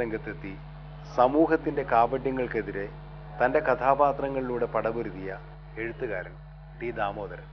രംഗത്തെത്തി സമൂഹത്തിന്റെ കാപട്യങ്ങൾക്കെതിരെ തന്റെ കഥാപാത്രങ്ങളിലൂടെ പടപൊരുതിയ എഴുത്തുകാരൻ ടി ദാമോദരൻ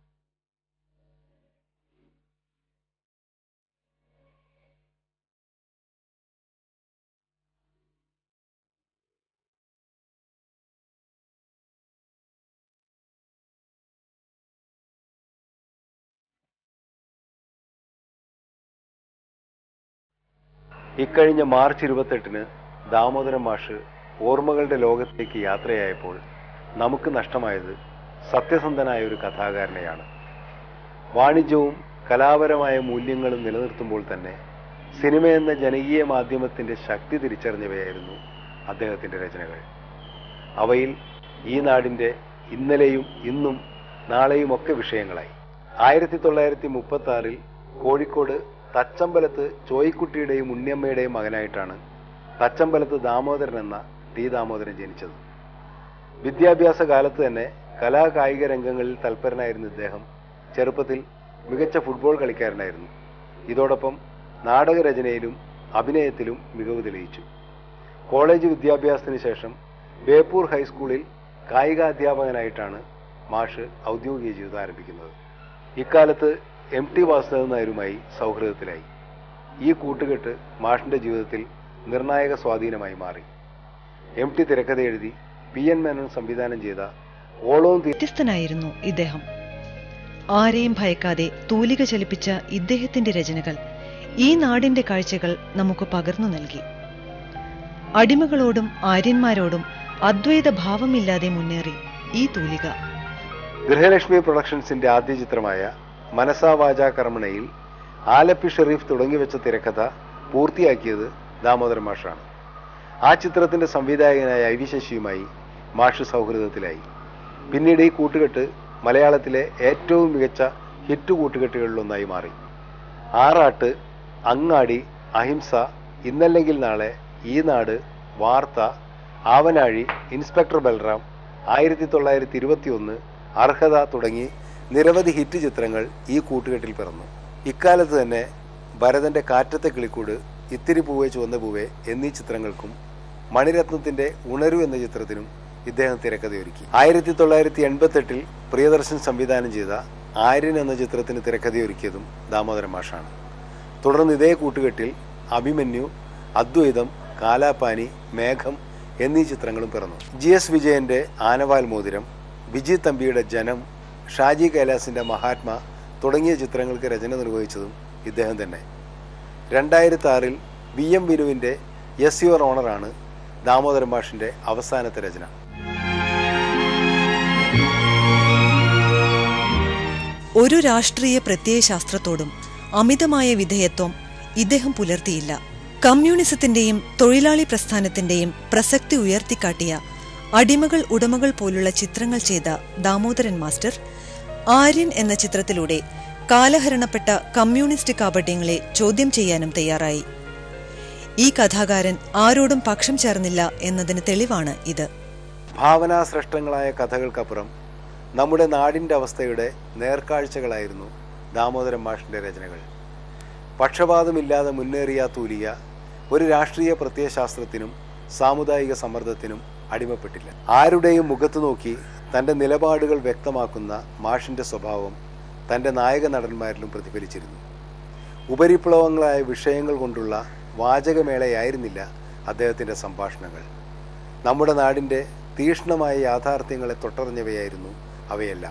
ഇക്കഴിഞ്ഞ മാർച്ച് ഇരുപത്തെട്ടിന് ദാമോദരൻ മാഷ് ഓർമ്മകളുടെ ലോകത്തേക്ക് യാത്രയായപ്പോൾ നമുക്ക് നഷ്ടമായത് സത്യസന്ധനായ ഒരു കഥാകാരനെയാണ് വാണിജ്യവും കലാപരമായ മൂല്യങ്ങളും നിലനിർത്തുമ്പോൾ തന്നെ സിനിമ എന്ന ജനകീയ മാധ്യമത്തിന്റെ ശക്തി തിരിച്ചറിഞ്ഞവയായിരുന്നു അദ്ദേഹത്തിന്റെ രചനകൾ അവയിൽ ഈ നാടിന്റെ ഇന്നലെയും ഇന്നും നാളെയും ഒക്കെ വിഷയങ്ങളായി ആയിരത്തി തൊള്ളായിരത്തി മുപ്പത്തി ആറിൽ കോഴിക്കോട് തച്ചമ്പലത്ത് ചോയ്ക്കുട്ടിയുടെയും ഉണ്ണിയമ്മയുടെയും മകനായിട്ടാണ് തച്ചമ്പലത്ത് ദാമോദരൻ എന്ന ടി ദാമോദരൻ ജനിച്ചത് വിദ്യാഭ്യാസ കാലത്ത് തന്നെ കലാകായിക രംഗങ്ങളിൽ തൽപരനായിരുന്ന ഇദ്ദേഹം ചെറുപ്പത്തിൽ മികച്ച ഫുട്ബോൾ കളിക്കാരനായിരുന്നു ഇതോടൊപ്പം നാടകരചനയിലും അഭിനയത്തിലും മികവ് തെളിയിച്ചു കോളേജ് വിദ്യാഭ്യാസത്തിന് ശേഷം ബേപ്പൂർ ഹൈസ്കൂളിൽ കായികാധ്യാപകനായിട്ടാണ് മാഷ് ഔദ്യോഗിക ജീവിതം ആരംഭിക്കുന്നത് ഇക്കാലത്ത് എം ടി വാസുദേവൻ നായരുമായി സൗഹൃദത്തിലായി ഈ കൂട്ടുകെട്ട് മാഷിന്റെ ജീവിതത്തിൽ നിർണായക സ്വാധീനമായി മാറി എം ടി തിരക്കഥ എഴുതി പി എൻ മേനോൻ സംവിധാനം ചെയ്ത ഓളവും തീ- വ്യത്യസ്തനായിരുന്നു ഇദ്ദേഹം ആരെയും ഭയക്കാതെ തൂലിക ചലിപ്പിച്ച ഇദ്ദേഹത്തിന്റെ രചനകൾ ഈ നാടിന്റെ കാഴ്ചകൾ നമുക്ക് പകർന്നു നൽകി അടിമകളോടും ആര്യന്മാരോടും അദ്വൈത ഭാവമില്ലാതെ മുന്നേറി ഈ തൂലിക ഗൃഹലക്ഷ്മി പ്രൊഡക്ഷൻസിന്റെ ആദ്യ ചിത്രമായ മനസാ വാച കർമ്മണയിൽ ആലപ്പി ഷെറീഫ് തുടങ്ങിവെച്ച തിരക്കഥ പൂർത്തിയാക്കിയത് ദാമോദരൻ മാഷാണ് ആ ചിത്രത്തിന്റെ സംവിധായകനായ ഐ വി ശശിയുമായി മാഷ് സൗഹൃദത്തിലായി പിന്നീട് ഈ കൂട്ടുകെട്ട് മലയാളത്തിലെ ഏറ്റവും മികച്ച ഹിറ്റ് കൂട്ടുകെട്ടുകളിലൊന്നായി മാറി ആറാട്ട് അങ്ങാടി അഹിംസ ഇന്നല്ലെങ്കിൽ നാളെ ഈ നാട് വാർത്ത ആവനാഴി ഇൻസ്പെക്ടർ ബൽറാം ആയിരത്തി തൊള്ളായിരത്തി ഇരുപത്തി ഒന്ന് അർഹത തുടങ്ങി നിരവധി ഹിറ്റ് ചിത്രങ്ങൾ ഈ കൂട്ടുകെട്ടിൽ പിറന്നു ഇക്കാലത്ത് തന്നെ ഭരതന്റെ കാറ്റത്തെ കിളിക്കൂട് ഇത്തിരി പൂവേ ചുവന്ന പൂവേ എന്നീ ചിത്രങ്ങൾക്കും മണിരത്നത്തിന്റെ ഉണരു എന്ന ചിത്രത്തിനും ഇദ്ദേഹം തിരക്കഥയൊരുക്കി ആയിരത്തി തൊള്ളായിരത്തി എൺപത്തെട്ടിൽ പ്രിയദർശൻ സംവിധാനം ചെയ്ത ആര്യൻ എന്ന ചിത്രത്തിന് തിരക്കഥയൊരുക്കിയതും ദാമോദരൻ മാഷാണ് തുടർന്ന് ഇതേ കൂട്ടുകെട്ടിൽ അഭിമന്യു അദ്വൈതം കാലാപാനി മേഘം എന്നീ ചിത്രങ്ങളും പിറന്നു ജി എസ് വിജയന്റെ ആനവാൽ മോതിരം വിജി തമ്പിയുടെ ജനം ഷാജി കൈലാസിന്റെ മഹാത്മ തുടങ്ങിയ ചിത്രങ്ങൾക്ക് രചന നിർവഹിച്ചതും ഇദ്ദേഹം തന്നെ രണ്ടായിരത്തി ആറിൽ വി എം വിനുവിന്റെ യെസ് യുവർ ഓണറാണ് ദാമോദരൻ മാഷിന്റെ അവസാനത്തെ രചന ഒരു രാഷ്ട്രീയ പ്രത്യയശാസ്ത്രത്തോടും അമിതമായ വിധേയത്വം ഇദ്ദേഹം പുലർത്തിയില്ല കമ്മ്യൂണിസത്തിന്റെയും തൊഴിലാളി പ്രസ്ഥാനത്തിന്റെയും പ്രസക്തി ഉയർത്തിക്കാട്ടിയ അടിമകൾ ഉടമകൾ പോലുള്ള ചിത്രങ്ങൾ ചെയ്ത ദാമോദരൻ മാസ്റ്റർ ആര്യൻ എന്ന ചിത്രത്തിലൂടെ കാലഹരണപ്പെട്ട കമ്മ്യൂണിസ്റ്റ് കാപട്യങ്ങളെ ചോദ്യം ചെയ്യാനും തയ്യാറായി ഈ കഥാകാരൻ ആരോടും പക്ഷം ചേർന്നില്ല എന്നതിന് തെളിവാണ് ഇത് ഭാവനാസൃഷ്ടങ്ങളായ കഥകൾക്കപ്പുറം നമ്മുടെ നാടിന്റെ അവസ്ഥയുടെ നേർക്കാഴ്ചകളായിരുന്നു ദാമോദരൻ മാഷിന്റെ രചനകൾ പക്ഷപാതമില്ലാതെ മുന്നേറിയ ആ തൂലിക ഒരു രാഷ്ട്രീയ പ്രത്യയശാസ്ത്രത്തിനും സാമുദായിക സമ്മർദ്ദത്തിനും അടിമപ്പെട്ടില്ല ആരുടെയും മുഖത്ത് നോക്കി തന്റെ നിലപാടുകൾ വ്യക്തമാക്കുന്ന മാഷിന്റെ സ്വഭാവം തന്റെ നായക നടന്മാരിലും പ്രതിഫലിച്ചിരുന്നു ഉപരിപ്ലവങ്ങളായ വിഷയങ്ങൾ കൊണ്ടുള്ള വാചകമേളയായിരുന്നില്ല അദ്ദേഹത്തിന്റെ സംഭാഷണങ്ങൾ നമ്മുടെ നാടിന്റെ തീക്ഷ്ണമായ യാഥാർത്ഥ്യങ്ങളെ തൊട്ടറിഞ്ഞവയായിരുന്നു അവയെല്ലാം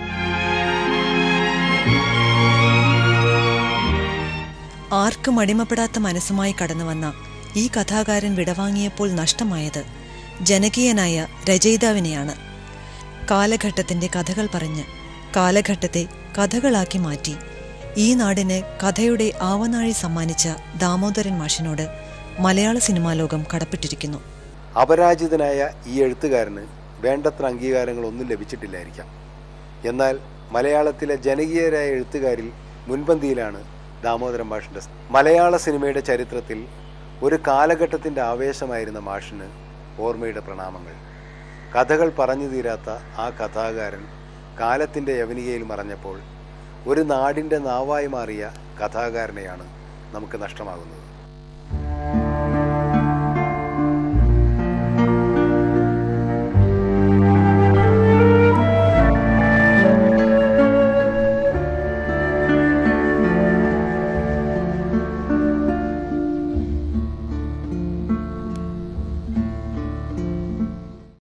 ആർക്കും അടിമപ്പെടാത്ത മനസ്സുമായി കടന്നുവന്ന ഈ കഥാകാരൻ വിടവാങ്ങിയപ്പോൾ നഷ്ടമായത് ജനകീയനായ രചയിതാവിനെയാണ് കാലഘട്ടത്തിന്റെ കഥകൾ പറഞ്ഞ് കാലഘട്ടത്തെ കഥകളാക്കി മാറ്റി ഈ നാടിന് കഥയുടെ ആവനാഴി സമ്മാനിച്ച ദാമോദരൻ മാഷിനോട് മലയാള സിനിമാ ലോകം കടപ്പെട്ടിരിക്കുന്നു അപരാജിതനായ ഈ എഴുത്തുകാരന് വേണ്ടത്ര അംഗീകാരങ്ങളൊന്നും ലഭിച്ചിട്ടില്ലായിരിക്കാം എന്നാൽ മലയാളത്തിലെ ജനകീയരായ എഴുത്തുകാരിൽ മുൻപന്തിയിലാണ് ദാമോദരൻ മാഷിന്റെ സ്ഥാനം. മലയാള സിനിമയുടെ ചരിത്രത്തിൽ ഒരു കാലഘട്ടത്തിന്റെ ആവേശമായിരുന്ന മാഷിന് ഓർമ്മയുടെ പ്രണാമങ്ങൾ കഥകൾ പറഞ്ഞു തീരാത്ത ആ കഥാകാരൻ കാലത്തിന്റെ യവനികയിൽ മറഞ്ഞപ്പോൾ ഒരു നാടിന്റെ നാവായി മാറിയ കഥാകാരനെയാണ് നമുക്ക് നഷ്ടമാകുന്നത്